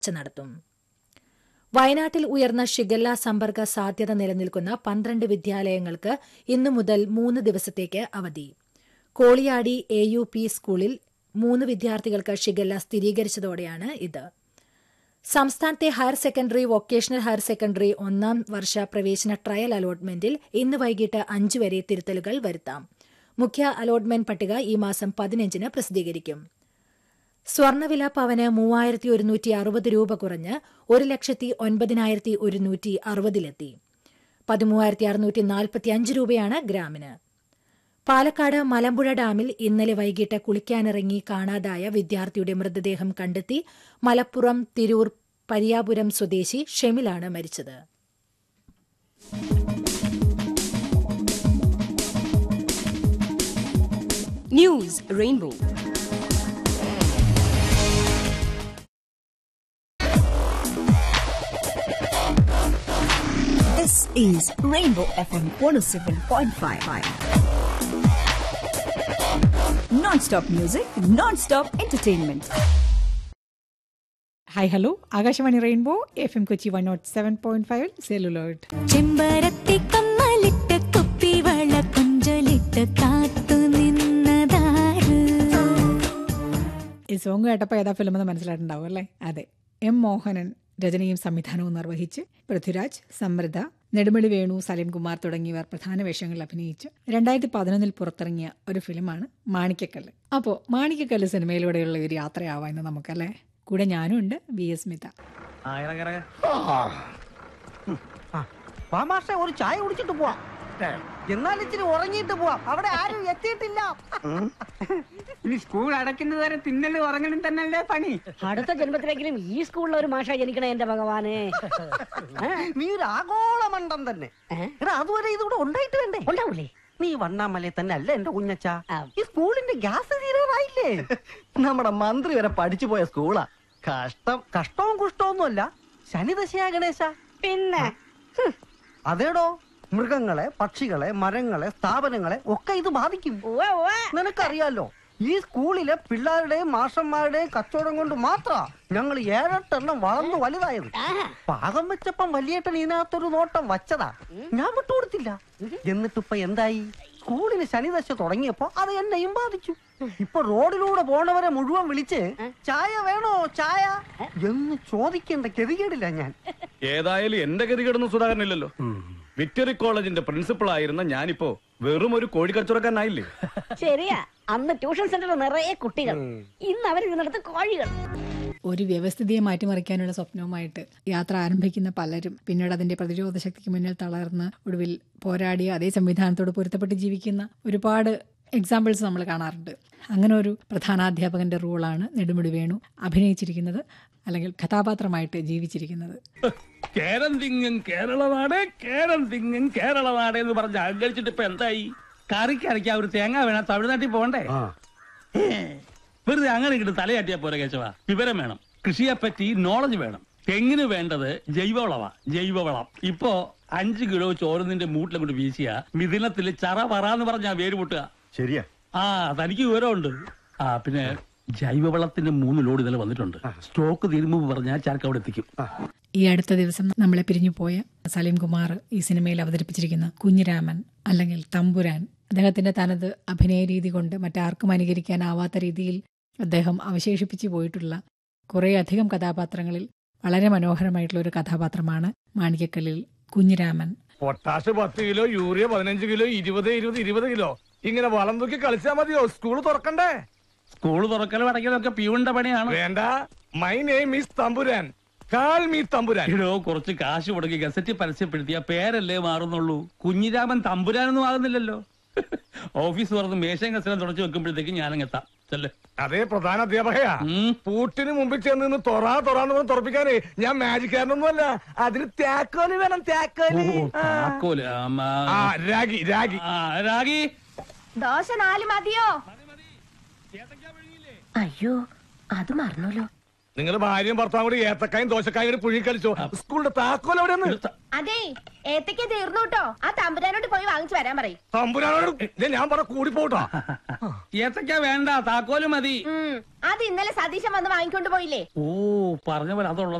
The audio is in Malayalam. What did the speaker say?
ചർച്ച നടത്തും വയനാട്ടിൽ ഉയർന്ന ഷിഗല്ല സമ്പർക്ക സാധ്യത നിലനിൽക്കുന്ന പന്ത്രണ്ട് വിദ്യാലയങ്ങൾക്ക് ഇന്നു മുതൽ മൂന്ന് ദിവസത്തേക്ക് അവധി കോളിയാടി എ യു പി സ്കൂളിൽ മൂന്ന് വിദ്യാർത്ഥികൾക്ക് ഷിഗല്ല സ്ഥിരീകരിച്ചതോടെയാണ് ഇത് സംസ്ഥാനത്തെ higher secondary vocational higher secondary ഒന്നാം വർഷ പ്രവേശന ട്രയൽ അലോട്ട്മെന്റിൽ ഇന്ന് വൈകിട്ട് അഞ്ച് വരെ തിരുത്തലുകൾ വരുത്താം മുഖ്യ അലോട്ട്മെന്റ് പട്ടിക ഈ മാസം പതിനഞ്ചിന് പ്രസിദ്ധീകരിക്കും സ്വർണ്ണവില പവന് മൂവായിരത്തി ഒരുന്നൂറ്റി അറുപത് രൂപ കുറഞ്ഞ് ഒരു ലക്ഷത്തി ഒൻപതിനായിരത്തി ഒരുന്നൂറ്റി അറുപതിലെത്തി പതിമൂവായിരത്തി അറുന്നൂറ്റി നാൽപ്പത്തിയഞ്ച് രൂപയാണ് ഗ്രാമിന് പാലക്കാട് മലമ്പുഴ ഡാമിൽ ഇന്നലെ വൈകിട്ട് കുളിക്കാനിറങ്ങി കാണാതായ വിദ്യാർത്ഥിയുടെ മൃതദേഹം കണ്ടെത്തി മലപ്പുറം തിരൂർ പരിയാപുരം സ്വദേശി ഷെമിലാണ് മരിച്ചത് News Rainbow. This is Rainbow FM 107.5. Non-stop music, non-stop entertainment. Hi hello Akashvani rainbow F M Kochi one not seven point five celluloid ചെമ്പരത്തി കമ്മലിട്ട് കുപ്പിവള കുഞ്ചലിട്ട് കാത്തു നിന്നതാര് ഈ സോങ് കേട്ടപ്പോൾ ഏതാ ഫിലിം എന്ന് മനസ്സിലായിട്ടുണ്ടാവും അല്ലേ അതെ എം മോഹനൻ രചനയും സംവിധാനവും നിർവഹിച്ച് പൃഥ്വിരാജ് സമൃദ്ധ നെടുമളി വേണു സലീം കുമാർ തുടങ്ങിയവർ പ്രധാന വേഷങ്ങളിൽ അഭിനയിച്ച് രണ്ടായിരത്തി പതിനൊന്നിൽ പുറത്തിറങ്ങിയ ഒരു ഫിലിമാണ് മാണിക്കക്കല്ല് അപ്പോൾ മാണിക്കക്കല്ല് സിനിമയിലൂടെയുള്ള ഒരു യാത്രയാവാം ഇന്ന് നമുക്കല്ലേ കൂടെ ഞാനും ഉണ്ട് വി എസ് സ്മിത മാമാഷെ ഒരു ചായ കുടിച്ചിട്ട് പോവാ എന്നാൽ ഇച്ചിരി ഉറങ്ങിയിട്ട് പോവാം അവിടെ ആരും എത്തിയിട്ടില്ല ഇനി സ്കൂൾ അടയ്ക്കുന്നത് വരെ തിന്നലും ഉറങ്ങലും തന്നെയല്ലേ പണി അടുത്ത ജന്മത്തിലെങ്കിലും ഈ സ്കൂളിൽ ഒരു മാഷ ജനിക്കണേ എന്റെ ഭഗവാനെ നീ ഒരു ആഗോള മണ്ടം തന്നെ എടാ അതുവരെ ഇതിവിടെ ഉണ്ടായിട്ട് വേണ്ടേ ഉണ്ടാവൂലേ നീ വണ്ണാമലയെ തന്നെ അല്ല എന്റെ കുഞ്ഞച്ച ആ. ഈ സ്കൂളിന്റെ ഗ്യാസ് തീരാറായില്ലേ നമ്മുടെ മന്ത്രി വരെ പഠിച്ചു പോയ സ്കൂളാ കഷ്ടം കഷ്ടവും കുഷ്ടവും അല്ല ശനിദശയാ ഗണേശ പിന്നെ അതേടോ മൃഗങ്ങളെ പക്ഷികളെ മരങ്ങളെ സ്ഥാപനങ്ങളെ ഒക്കെ ഇത് ബാധിക്കും ഉവ്വ, ഉവ്വ. നിനക്കറിയാലോ ഈ സ്കൂളിലെ പിള്ളേരുടെയും മാഷന്മാരുടെയും കച്ചവടം കൊണ്ട് മാത്ര ഞങ്ങൾ ഏഴെട്ടെണ്ണം വളർന്നു വലുതായത് ആഹാ. പാകം വെച്ചപ്പം വലിയേട്ടൻ ഇതിനകത്തൊരു നോട്ടം വച്ചതാ ഞാൻ വിട്ടുകൊടുത്തില്ല എന്നിട്ടിപ്പൊ എന്തായി സ്കൂളിന് ശനിദശ തുടങ്ങിയപ്പോ അത് എന്നെയും ബാധിച്ചു ഇപ്പൊ റോഡിലൂടെ പോണവരെ മുഴുവൻ വിളിച്ച് ചായ വേണോ ചായ എന്ന് ചോദിക്കേണ്ട ഗതികേടില്ല ഞാൻ ഏതായാലും എന്റെ ഗതികേടൊന്നും സുധാകരനില്ലല്ലോ വിക്ടറി കോളേജിന്റെ പ്രിൻസിപ്പൾ ആയിരുന്ന ഞാനിപ്പോ വെറും ഒരു കോഴി കച്ചവടക്കാരനായില്ലേ ശരിയാ അന്ന് ട്യൂഷൻ സെന്ററിൽ നിറയെ കുട്ടികൾ ഇന്ന് അവർ ഇതിനടുത്ത് കോഴികൾ ഒരു വ്യവസ്ഥിതിയെ മാറ്റിമറിക്കാനുള്ള സ്വപ്നവുമായിട്ട് യാത്ര ആരംഭിക്കുന്ന പലരും പിന്നീട് അതിന്റെ പ്രതിരോധ ശക്തിക്ക് മുന്നിൽ തളർന്ന് ഒടുവിൽ പോരാടിയ അതേ സംവിധാനത്തോട് പൊരുത്തപ്പെട്ട് ജീവിക്കുന്ന ഒരുപാട് എക്സാമ്പിൾസ് നമ്മൾ കാണാറുണ്ട് അങ്ങനെ ഒരു പ്രധാനാധ്യാപകന്റെ റോളാണ് നെടുമുടി വേണു അഭിനയിച്ചിരിക്കുന്നത് അല്ലെങ്കിൽ കഥാപാത്രമായിട്ട് ജീവിച്ചിരിക്കുന്നത് കേരം തിങ്ങും കേരളനാട് കേരം തിങ്ങും കേരളനാട് എന്ന് പറഞ്ഞ് അഹങ്കരിച്ചിട്ട് ഇപ്പൊ എന്തായി കറിക്ക് അരയ്ക്കാൻ ഒരു തേങ്ങ വേണം തമിഴ്നാട്ടിൽ പോകണ്ടേ ഏ, വെറുതെ അങ്ങനെ ഇങ്ങോട്ട് തലയാട്ടിയാ പോരെ കേശവ വിവരം വേണം കൃഷിയെ പറ്റി നോളജ് വേണം തെങ്ങിന് വേണ്ടത് ജൈവവളമാ ജൈവവളം ഇപ്പോ അഞ്ച് കിലോ ചോറുന്നിന്റെ മൂട്ടിലങ്ങോട്ട് വീശിയ മിഥുനത്തിൽ ചറ വറാന്ന് പറഞ്ഞാ വേര് പൊട്ടുക ശരിയാ ആ തനിക്ക് വിവരമുണ്ട് ആ പിന്നെ ജൈവവളത്തിന്റെ മൂന്ന് ലോഡ് ഇന്നലെ വന്നിട്ടുണ്ട് സ്റ്റോക്ക് തീരുമ്പോ പറഞ്ഞാൽ ചരക്ക് അവിടെ എത്തിക്കും ഈ അടുത്ത ദിവസം നമ്മളെ പിരിഞ്ഞു പോയ സലീം കുമാർ ഈ സിനിമയിൽ അവതരിപ്പിച്ചിരിക്കുന്ന കുഞ്ഞിരാമൻ അല്ലെങ്കിൽ തമ്പുരാൻ അദ്ദേഹത്തിന്റെ തനത് അഭിനയ രീതി കൊണ്ട് മറ്റാർക്കും അനുകരിക്കാനാവാത്ത രീതിയിൽ അദ്ദേഹം അവശേഷിപ്പിച്ചു പോയിട്ടുള്ള കുറേയധികം കഥാപാത്രങ്ങളിൽ വളരെ മനോഹരമായിട്ടുള്ള ഒരു കഥാപാത്രമാണ് മാണിക്കക്കല്ലിൽ കുഞ്ഞിരാമൻ പൊട്ടാഷ് പത്ത് കിലോ യൂറിയ പതിനഞ്ച് കിലോ ഇരുപത് ഇരുപത് ഇരുപത് കിലോ ഇങ്ങനെ വളം തൂക്കി കളിച്ചാ മതിയോ സ്കൂൾ തുറക്കണ്ടേ സ്കൂൾ തുറക്കലും അടയ്ക്കലും ഒക്കെ പ്യൂണിന്റെ പണിയാണ് വേണ്ട മൈ നെയിം ഈസ് തമ്പുരാൻ കാൽ മീ തമ്പുരാൻ ഇടോ കുറച്ച് കാശ് മുടക്കി ഗസറ്റ് പരസ്യപ്പെടുത്തിയ പേരല്ലേ മാറുന്നുള്ളൂ കുഞ്ഞിരാമൻ തമ്പുരാനൊന്നും ആകുന്നില്ലല്ലോ ഓഫീസ് തുറന്ന് മേശയും കസരം തുടച്ചു വെക്കുമ്പോഴത്തേക്ക് ഞാനങ്ങെത്താം ചെല്ലേ അതേ പ്രധാന അധ്യാപകയാ പൂട്ടിന് മുമ്പിൽ ചെന്ന് നിന്ന് തൊറാ തൊറാന്ന് പറഞ്ഞ് തുറപ്പിക്കാനേ ഞാൻ മാജിക്കാരനൊന്നുമല്ല അതിന് തേക്കോല് വേണം തേക്കോല് ആ. താക്കോല് ആം, ആ, ആ രാഗി രാഗി ആ, രാഗി ദോശ നാല് മതിയോ അയ്യോ അത് മറന്നല്ലോ നിങ്ങൾ ഭാര്യയും ഭർത്താവും കൂടി ഏത്തക്കായും ദോശക്കായും കൂടി പുഴുകി കളിച്ചോ സ്കൂളിന്റെ താക്കോൽ എവിടെയാണ് അതെ ഏത്തയ്ക്ക തീർന്നു കേട്ടോ ആ തമ്പുരാനോട് പോയി വാങ്ങിച്ചു വരാൻ പറയും തമ്പുരാനോട് ദേ ഞാൻ പറ കൂടി പോട്ടോ ഏത്തക്ക വേണ്ട താക്കോല് മതി അത് ഇന്നലെ സതീശൻ വന്ന് വാങ്ങിക്കൊണ്ട് പോയില്ലേ ഓ പറഞ്ഞ പോലെ അതുള്ള